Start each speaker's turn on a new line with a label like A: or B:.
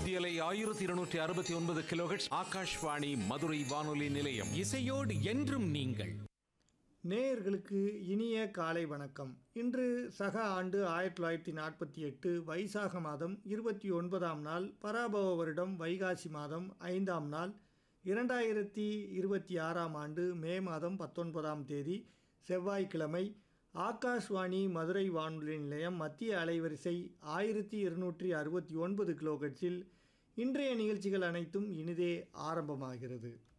A: மத்தியலை ஆயிரத்தி இருநூற்றி அறுபத்தி ஒன்பது கிலோஹெட்ஸ் ஆகாஷ்வாணி மதுரை வானொலி நிலையம்
B: இசையோடு என்றும் நீங்கள்
C: நேயர்களுக்கு இனிய காலை வணக்கம் இன்று சக ஆண்டு ஆயிரத்தி தொள்ளாயிரத்தி நாற்பத்தி எட்டு வைசாக மாதம் இருபத்தி ஒன்பதாம் நாள் பராபவ வருடம் வைகாசி மாதம் ஐந்தாம் நாள் இரண்டாயிரத்தி இருபத்தி ஆறாம் ஆண்டு மே மாதம் பத்தொன்பதாம் தேதி செவ்வாய்க்கிழமை ஆகாஷ்வாணி மதுரை வானொலி நிலையம் மத்திய அலைவரிசை ஆயிரத்தி இருநூற்றி அறுபத்தி ஒன்பது கிலோகட்ஸில் இன்றைய நிகழ்ச்சிகள் அனைத்தும் இனிதே ஆரம்பமாகிறது